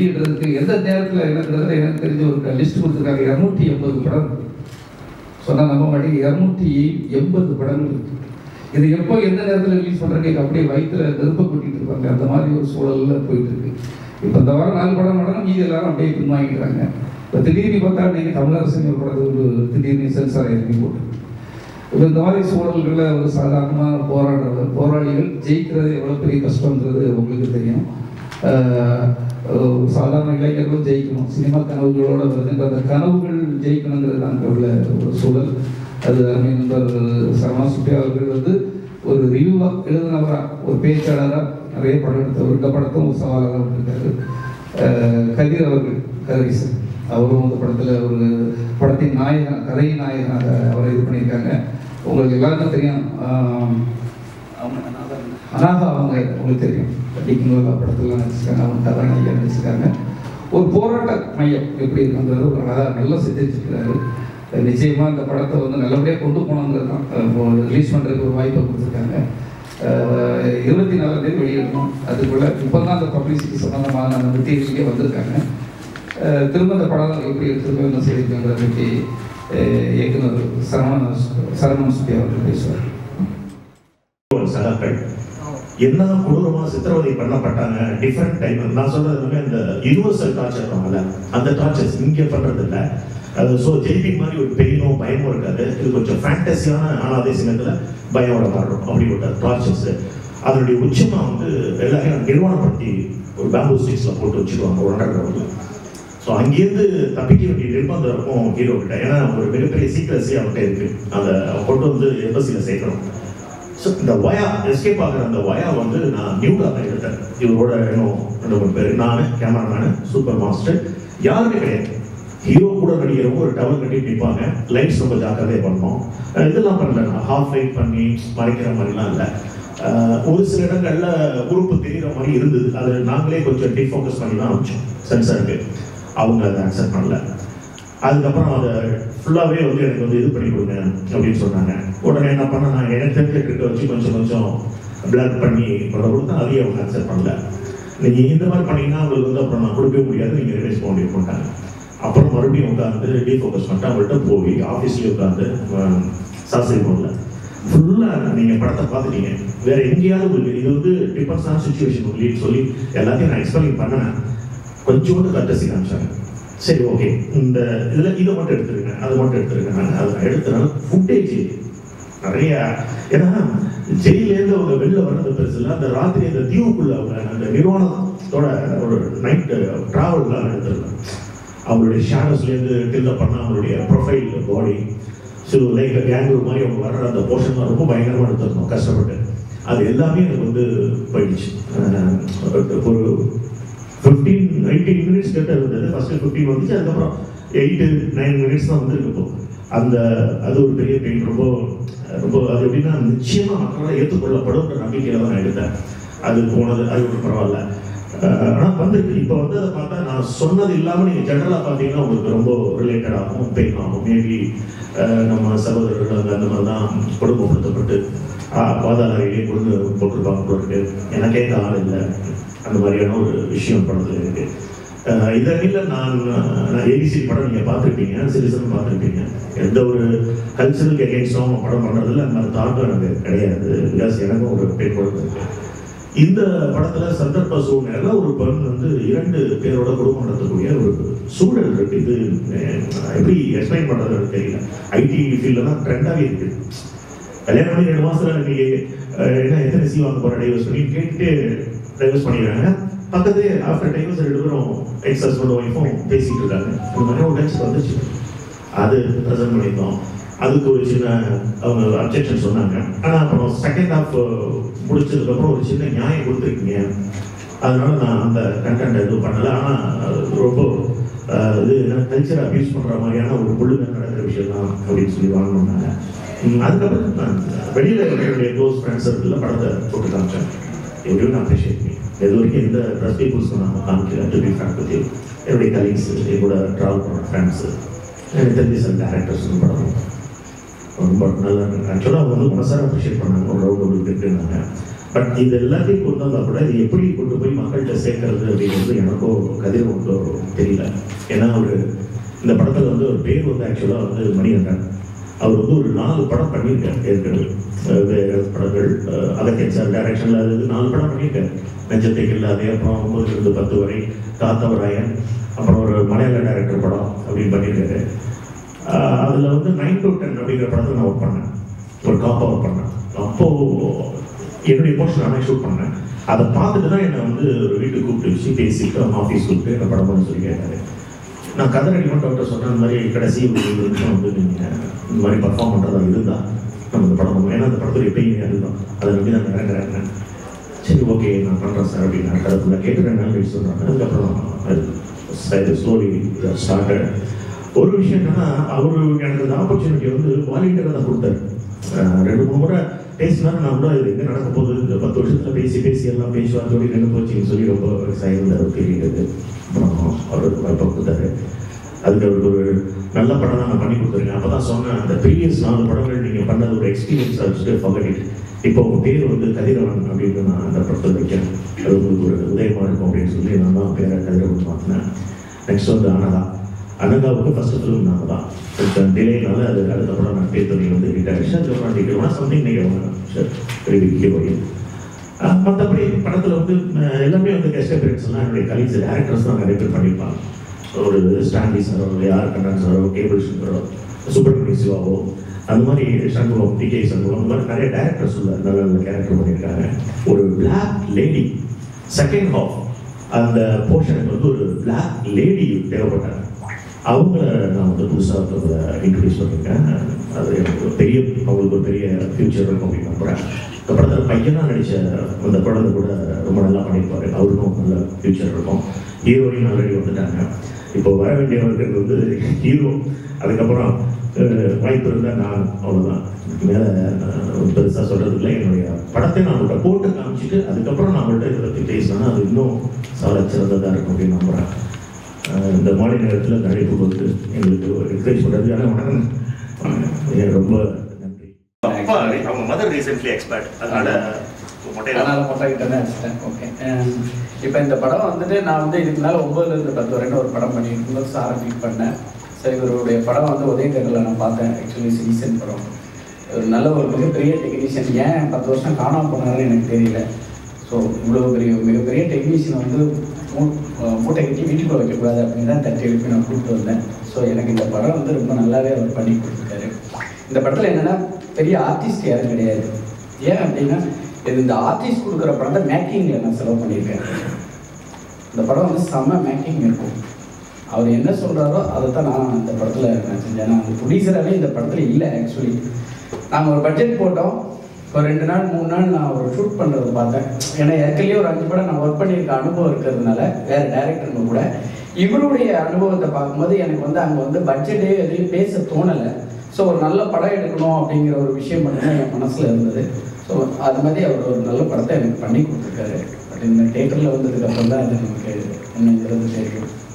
வெளியிடுறதுக்கு எந்த நேரத்தில் எனக்கு கிட்டத்தட்ட எனக்கு தெரிஞ்ச ஒரு லிஸ்ட் கொடுத்துருக்காங்க இரநூத்தி எண்பது படம் சொன்னால் நம்ப மாட்டேங்க இரநூத்தி எண்பது படங்கள் இருக்கு இது எப்போ எந்த நேரத்தில் ரிலீஸ் பண்ணுறீங்க அப்படியே வயிற்றுல நெருப்ப கொட்டிட்டு இருப்பாங்க அந்த மாதிரி ஒரு சூழல்ல போயிட்டு இருக்கு இப்போ இந்த வாரம் நாலு படம் படம் மீதி எல்லாரும் அப்படியே பின்வாங்கிக்கிறாங்க இப்போ திடீர்னு பார்த்தா நீங்கள் தமிழரசன் ஒரு படத்தை ஒரு திடீர்னு சென்சார் இறங்கி போட்டு இப்போ இந்த மாதிரி சூழல்களில் ஒரு சாதாரணமான போராடுற போராளிகள் ஜெயிக்கிறது எவ்வளோ பெரிய கஷ்டங்கிறது உங்களுக்கு தெரியும் ஆஹ் ஒரு சாதாரண இளைஞர்களும் ஜெயிக்கணும் சினிமா கனவுகளோட வருகின்ற அந்த கனவுகள் ஜெயிக்கணுங்கிறது தான் அங்கே உள்ள ஒரு சூழல் அது அருமை நண்பர் சரவணா சுட்டி அவர்கள் வந்து ஒரு ரிவ்யூவாக எழுதினவரா ஒரு பேச்சாளராக நிறைய படம் எடுத்தவர் இந்த படத்தும் ஒரு சவாலாக இருக்காரு ஆஹ் கதிர் அவர்கள் கதிரீசன் அவரும் இந்த படத்தில் ஒரு படத்தின் நாயகன் கதை நாயகனாக அவரை இது பண்ணியிருக்காங்க உங்களுக்கு எல்லாருக்கும் தெரியும் ஆஹ் அவங்க அனாகா அவங்க உங்களுக்கு தெரியும் டிக்கிங்கோலா படத்துலாம் நடிச்சிருக்காங்க அவங்க கதாநாயகியாக ஐயா நடிச்சிருக்காங்க ஒரு போராட்ட மையம் எப்படி இருக்குங்கிறது ஒரு அழகாக நல்லா சித்தரிச்சிருக்கிறாரு நிச்சயமாக இந்த படத்தை வந்து நல்லபடியாக கொண்டு போனோங்கிறது தான் ரிலீஸ் பண்ணுறதுக்கு ஒரு வாய்ப்பை கொடுத்துருக்காங்க அஹ் இருபத்தி நாலாம் தேதி வெளியிடணும் அதுக்குள்ள இப்போ தான் அந்த பப்ளிசிட்டி சம்மந்தமான அந்த மெட்டீரியல்ஸே வந்திருக்காங்க அஹ் திரும்ப இந்த படம் எப்படி எடுத்துருக்கோம் என்ன செய்திருக்கோங்கிறத பற்றி அஹ் இயக்குனர் சரவண சரவணன் சுத்தி அவர்கள் பேசுவார் ஒரு சகாக்கள் என்ன கொடூரமா சித்திரவதை பண்ணப்பட்டாங்க டிஃப்ரெண்ட் டைம் நான் சொல்றது எல்லாமே இந்த யூனிவர்சல் டார்ச்சர் அந்த டார்ச்சர்ஸ் இங்க பண்றது இல்ல அது ஸோ ஜெய்பிங் மாதிரி ஒரு பெயினும் பயமும் இருக்காது இது கொஞ்சம் ஃபேண்டஸியான ஆனால் அதே சமயத்தில் பயமோட மாறும் அப்படிப்பட்ட டார்ச்சர்ஸ் அதனுடைய உச்சமா வந்து எல்லாரையும் நிர்வாணப்படுத்தி ஒரு பேம்பு ஸ்டிக்ஸில் போட்டு வச்சுருவாங்க ஒரு அண்டர் கிரவுண்டில் ஸோ அங்கேருந்து தப்பிக்க வேண்டிய நிர்பந்தம் இருக்கும் ஹீரோ கிட்ட ஏன்னா ஒரு மிகப்பெரிய சீக்கிரசி அவன்கிட்ட இருக்கு அதை கொண்டு வந்து எம்பசியில் சேர்க்கணும் ஸோ இந்த வயா எஸ்கேப் ஆகிற அந்த வயா வந்து நான் நியூடாக தான் எடுத்தேன் இவரோட இன்னும் ரெண்டு மூணு பேர் நான் கேமராமேனு சூப்பர் மாஸ்டர் யாருமே கிடையாது ஹீரோ கூட நடிக்கிறவங்க ஒரு டவர் கட்டி நிற்பாங்க லைட்ஸ் ரொம்ப ஜாக்கிரதையாக பண்ணோம் அஹ் இதெல்லாம் பண்ணல நான் ஹாஃப் லைட் பண்ணி மறைக்கிற மாதிரிலாம் இல்லை அஹ் ஒரு சில இடங்கள்ல உறுப்பு தெரியுற மாதிரி இருந்தது அது நாங்களே கொஞ்சம் டிஃபோக்கஸ் பண்ணி தான் வச்சோம் சென்சருக்கு அவங்க அதை அக்செப்ட் பண்ணல அதுக்கப்புறம் அதை ஃபுல்லாகவே வந்து எனக்கு வந்து இது பண்ணி கொடுங்க அப்படின்னு சொன்னாங்க உடனே என்ன பண்ண நான் எனக்கு தெரிஞ்ச கிட்ட வச்சு கொஞ்சம் கொஞ்சம் பிளர் பண்ணி கொண்டு கொடுத்தா அதையும் அவங்க அக்செப்ட் பண்ணல நீங்கள் இந்த மாதிரி பண்ணீங்கன்னா உங்களுக்கு வந்து அப்புறம் நான் கொடுக்கவே முடியாது நீங்கள் ரிவைஸ் பண்ண முடியும் பண்ணிட்டாங்க அப்புறம் மறுபடியும் உட்காந்து டீஃபோக்கஸ் பண்ணிட்டு அவங்கள்ட்ட போய் ஆஃபீஸ்லேயே உட்காந்து சாஸ்திரி போடல ஃபுல்லாக நீங்கள் படத்தை பார்த்துட்டீங்க வேற எங்கேயாவது உங்களுக்கு இது வந்து டிபெண்ட்ஸ் ஆன் சுச்சுவேஷன் உங்களுக்கு சொல்லி எல்லாத்தையும் நான் எக்ஸ்பிளைன் பண்ணேன் கொஞ்சோண்டு கட்டசி காமிச்சாங்க சரி ஓகே இந்த இதில் இதை மட்டும் எடுத்துருங்க அதை மட்டும் எடுத்துருங்க நான் அதை நான் எடுத்தனால ஃபுட்டேஜ் நிறைய ஏன்னா ஜெயிலேருந்து அவங்க வெளில வர்றது பெருசு இல்லை அந்த ராத்திரி அந்த தீவுக்குள்ள அவங்க அந்த நிர்வாணத்தோட ஒரு நைட் ட்ராவல்லாம் எடுத்துருக்காங்க அவங்களுடைய ஷேடோஸ்லேருந்து டில்ல பண்ண அவங்களுடைய ப்ரொஃபைல் பாடி ஸோ லைக் கேங்கூர் மாதிரி அவங்க வர்ற அந்த போர்ஷன்லாம் ரொம்ப பயங்கரமாக எடுத்துருந்தோம் கஷ்டப்பட்டு அது எல்லாமே எனக்கு வந்து போயிடுச்சு அஹ் ஒரு ஃபிஃப்டீன் எயிட்டீன் மினிட்ஸ் கிட்ட இருந்தது ஃபர்ஸ்ட் ஃபிஃப்டீன் வந்துச்சு அதுக்கப்புறம் எயிட்டு நைன் மினிட்ஸ் தான் வந்து இப்போ அந்த அது ஒரு பெரிய பெயின் ரொம்ப ரொம்ப அது எப்படின்னா நிச்சயமா மக்களால் ஏற்றுக்கொள்ளப்படும்ன்ற நம்பிக்கையில தான் நான் எடுத்தேன் அது போனது அது ஒரு பரவாயில்ல அஹ் ஆனா வந்திருக்கு இப்போ வந்து அதை பார்த்தா நான் சொன்னது இல்லாமல் நீங்கள் ஜென்ரலாக பார்த்தீங்கன்னா உங்களுக்கு ரொம்ப ரிலேட்டட் ஆகும் பெயின் ஆகும் மேபி நம்ம சகோதரர்கள் அங்கே அந்த மாதிரி தான் கொடுமைப்படுத்தப்பட்டு ஆஹ் பாதாளரையிலே கொண்டு போட்டிருப்பாங்க போல இருக்கு எனக்கு கேட்க ஆள் இல்லை அந்த மாதிரியான ஒரு விஷயம் படத்தில் இருக்கு அஹ் இதனில் நான் நான் ஏபிசி படம் நீங்கள் பார்த்துருப்பீங்க சிட்டிசன் பார்த்துருப்பீங்க எந்த ஒரு கல்ச்சரல் எகெயின்ஸ்டும் படம் பண்ணுறதுல அந்த மாதிரி தாக்கம் எனக்கு கிடையாது பிகாஸ் எனக்கும் ஒரு பெண் குழந்தை இருக்கு இந்த படத்துல சந்தர்ப்ப சூழ்நிலையில ஒரு பெண் வந்து இரண்டு பேரோட குடும்பம் நடத்தக்கூடிய ஒரு சூழல் இருக்கு இது அஹ், எப்படி எக்ஸ்பிளைன் பண்றது எனக்கு தெரியல ஐடி ஃபீல்ட்ல தான் ட்ரெண்டாகவே இருக்கு கல்யாணம் பண்ணி ரெண்டு மாசத்துல நீங்க அஹ், என்ன எத்தனை சி வாங்க போற டைவர்ஸ் பண்ணி கேட்டுட்டு டைவர்ஸ் பண்ணிடுறாங்க பக்கத்து ஆஃப்டர் டைவர்ஸ் ரெண்டு பேரும் எக்ஸ் ஹஸ்பண்ட் ஒய்ஃபும் பேசிட்டு இருக்காங்க இந்த மாதிரி ஒரு டெக்ஸ்ட் வந்துச்சு அது ப்ரெசென்ட் பண்ணியிருந்தோம் அதுக்கு ஒரு சின்ன அவங்க அப்ஜெக்ஷன் சொன்னாங்க ஆனால் அப்புறம் செகண்ட் ஹாஃப் முடிச்சதுக்கப்புறம் ஒரு சின்ன நியாயம் கொடுத்துருக்கீங்க அதனால நான் அந்த கண்டென்ட் எதுவும் பண்ணலை ஆனால் ரொம்ப அஹ், இது கல்ச்சரை அபியூஸ் பண்ணுற மாதிரியான ஒரு முழுமை நடக்கிற விஷயம் தான் அப்படின்னு சொல்லி வாங்கினாங்க அதுக்கப்புறம் நான் வெளியில் என்னுடைய க்ளோஸ் ஃப்ரெண்ட்ஸ் சர்க்கிளில் படத்தை போட்டு காமிச்சேன் எப்படியும் நான் அப்ரிஷியேட் பண்ணி இது வரைக்கும் எந்த ப்ரெஸ் பீப்புள்ஸ் நான் காமிக்கல to be frank with you என்னுடைய கலீக்ஸ் கூட ட்ராவல் பண்ண ஃப்ரெண்ட்ஸு எனக்கு தெரிஞ்ச சில டேரக்டர்ஸ் படம் ரொம்ப நல்லா ஆக்சுவலாக அவங்க வந்து மனசார அப்ரிஷியேட் பண்ணாங்க ஒரு ரவுண்ட் உங்களுக்கு இருக்குன்னாங்க பட் இது எல்லாத்தையும் கொண்டு வந்தால் கூட இது எப்படி கொண்டு போய் மக்கள்கிட்ட சேர்க்கறது அப்படிங்கிறது எனக்கும் கதிரவனுக்கோ தெரியல ஏன்னா ஒரு இந்த படத்தில் வந்து ஒரு பேர் வந்து ஆக்சுவலாக வந்து மணிகண்டன் அவர் வந்து ஒரு நாலு படம் பண்ணியிருக்காரு ஏற்கனவே அஹ் வேற படங்கள் அஹ் அகத்தியன் சார் டைரக்ஷனில் அது நாலு படம் பண்ணியிருக்காரு நெஞ்சத்தை இல்லாதே அப்புறம் ஒன்பதுல இருந்து பத்து வரை காத்தவராயன் அப்புறம் ஒரு மலையாள டைரக்டர் படம் அப்படின்னு பண்ணியிருக்காரு ஆஹ் அதுல வந்து நைன் டு டென் அப்படிங்கிற படத்தை நான் ஒர்க் பண்ணேன் ஒரு காப்பா ஒர்க் பண்ணேன் அப்போ என்னுடைய போர்ஷன் நானே ஷூட் பண்ணேன் அதை பார்த்துட்டு தான் என்னை வந்து ஒரு வீட்டுக்கு கூப்பிட்டு வச்சு பேசிட்டு அவங்க ஆஃபீஸ் கூப்பிட்டு என்ன படம் பண்ண சொல்லி கேட்டாரு நான் கதை ரெடி பண்ண டாக்டர் சொன்னேன் இந்த மாதிரி கடைசி ஒரு இருபது நிமிஷம் வந்து நீங்கள் இந்த மாதிரி பர்ஃபார்ம் பண்ணுறதா இருந்தா நம்ம இந்த படம் பண்ணுவோம் ஏன்னா அந்த படத்துடைய பெயின் அதுதான் அதை நம்பி தான் இறங்குறாங்க சரி ஓகே நான் பண்ணுறேன் சார் அப்படின்னு நான் கதை கேட்டு ரெண்டு நாள் கழிச்சு சொல்கிறாங்க அதுக்கப்புறம் அது ஸ்லோலி ஸ்டார்டட் ஒரு விஷயம் என்னன்னா அவர் எனக்கு இந்த ஆப்பர்ச்சுனிட்டி வந்து வாலண்டியராக தான் கொடுத்தாரு அஹ் ரெண்டு மூணு முறை பேசினாரு நான் கூட இது எங்கே நடக்க போகுது இந்த பத்து வருஷத்துல பேசி பேசி எல்லாம் பேச்சுவார்த்தையோட நின்று போச்சுன்னு சொல்லி ரொம்ப சாயிருந்தார் தெரியுது அப்புறம் அவர் வாய்ப்பாக கொடுத்தாரு அதுக்கு அவருக்கு ஒரு நல்ல படம் தான் நான் பண்ணி கொடுத்துருக்கேன் அப்போ தான் சொன்னேன் அந்த ப்ரீவியஸ் நாலு படங்கள் நீங்கள் பண்ணது ஒரு எக்ஸ்பீரியன்ஸ் வச்சுட்டு forget இப்போ உங்க பேர் வந்து கதிரவன் அப்படின்னு நான் அந்த படத்தில் வைக்கிறேன் அது உங்களுக்கு ஒரு உதயமா இருக்கும் அப்படின்னு சொல்லி நான் தான் பேரை கதிரவன் மாற்றினேன் நெக்ஸ்ட் வந்து அனகா அனகாவுக்கு ஃபர்ஸ்ட் ஃபிலிம் நான் தான் கொஞ்சம் டிலேனால அது அடுத்த படம் நான் பேர் பண்ணி வந்து ரிட்டர் அதுக்கப்புறம் டிக்கெட் சம்திங் நீங்கள் சார் வெரி பிக் ஹீரோயின் மற்றபடி படத்தில் வந்து அஹ், எல்லாமே வந்து கெஸ்ட் அப்பியரன்ஸ்லாம் என்னுடைய கலீக்ஸ் டேரக்டர்ஸ் தான் நிறைய பேர் பண்ணியிருப்பாங்க ஒரு ஸ்டான்லி சாரோ யார் கண்ணன் சாரோ கேபிள் சுந்தரோ சுப்பிரமணிய சிவாவோ அந்த மாதிரி சண்முகம் டி கே சண்முகம் அந்த மாதிரி நிறைய டேரக்டர்ஸ் உள்ள நல்ல நல்ல கேரக்டர் பண்ணியிருக்காங்க ஒரு பிளாக் லேடி செகண்ட் ஹாஃப் அந்த போர்ஷனுக்கு வந்து ஒரு பிளாக் லேடி தேவைப்பட்டாங்க அவங்கள நான் வந்து புதுசாக இன்ட்ரடியூஸ் பண்ணியிருக்கேன் அது எனக்கு ஒரு பெரிய அவங்களுக்கு ஒரு பெரிய ஃபியூச்சர் இருக்கும் அப்படின்னு நம்புகிறேன் இந்த படத்தில் பையனாக நடித்த அந்த குழந்தை கூட ரொம்ப நல்லா பண்ணியிருப்பாரு அவருக்கும் நல்ல ஃபியூச்சர் இருக்கும் ஹீரோயின் ஆல்ரெடி வந்துட்டாங்க இப்போ வர வேண்டியவர்கள் வந்து ஹீரோ அதுக்கப்புறம் அஹ், வாய்ப்பு இருந்தால் நான் அவ்வளோதான் மேலே பெருசாக சொல்கிறது இல்லை என்னுடைய படத்தை நான் அவங்கள்ட்ட போட்டு காமிச்சிட்டு அதுக்கப்புறம் நான் அவங்கள்ட்ட இதை பற்றி பேசினேன்னா அது இன்னும் சால சிறந்ததாக இருக்கும் அப்படின்னு நம்புகிறேன் அஹ் இந்த மாலை நேரத்தில் நடிப்பு வந்து எங்களுக்கு என்கரேஜ் பண்ணுறது ஆனால் வணக்கம் எனக்கு ரொம்ப நன்றி அப்பா அவங்க மதர் ரீசென்ட்லி எக்ஸ்பர்ட் அதனால அதனால மொட்டை கிட்ட தான் அடிச்சிட்டேன் ஓகே இப்போ இந்த படம் வந்துட்டு நான் வந்து இதுக்கு மேலே ஒன்பதுல இருந்து பத்து வரைக்கும் ஒரு படம் பண்ணியிருக்கும்போது சாரை மீட் பண்ணேன் சரி இவருடைய படம் வந்து உதயகரில் நான் பார்த்தேன் ஆக்சுவலி சீசன் படம் ஒரு நல்ல ஒரு மிகப்பெரிய டெக்னீஷியன் ஏன் பத்து வருஷம் காணாம போனாருன்னு எனக்கு தெரியல ஸோ இவ்வளோ பெரிய மிகப்பெரிய டெக்னீஷியன் வந்து மூ- அஹ் மூட்டை கட்டி வீட்டுக்குள்ள வைக்கக்கூடாது அப்படின்னு தான் தட்டி எழுப்பி நான் கூப்பிட்டு வந்தேன் ஸோ எனக்கு இந்த படம் வந்து ரொம்ப நல்லாவே அவர் பண்ணி கொடுத்துருக்காரு இந்த படத்தில் என்னென்னா பெரிய ஆர்டிஸ்ட் யாரும் கிடையாது ஏன் அப்படின்னா இது இந்த ஆர்டிஸ்ட் கொடுக்குற படத்தை மேக்கிங்கில் நான் செலவு பண்ணியிருக்கேன் இந்த படம் வந்து செம்ம மேக்கிங் இருக்கும் அவர் என்ன சொல்கிறாரோ அதை தான் நான் இந்த படத்தில் நான் செஞ்சேன் நான் அந்த ப்ரொடியூசராகவே இந்த படத்தில் இல்லை ஆக்சுவலி நாங்கள் ஒரு பட்ஜெட் போட்டோம் ஒரு ரெண்டு நாள் மூணு நாள் நான் ஒரு ஷூட் பண்ணுறது பார்த்தேன் ஏன்னா ஏற்கனவே ஒரு அஞ்சு படம் நான் ஒர்க் பண்ணியிருக்க அனுபவம் இருக்கிறதுனால வேறு டேரக்டருங்க கூட இவருடைய அனுபவத்தை பார்க்கும்போது எனக்கு வந்து அங்கே வந்து பட்ஜெட்டே எதையும் பேச தோணலை ஸோ ஒரு நல்ல படம் எடுக்கணும் அப்படிங்கிற ஒரு விஷயம் மட்டும்தான் என் மனசில் இருந்தது ஸோ அது மாதிரி அவர் ஒரு நல்ல படத்தை எனக்கு பண்ணி கொடுத்துருக்காரு பட் இந்த தேட்டரில் வந்ததுக்கு அப்புறம் தான் அது நமக்கு உண்மைங்கிறது தெரியும்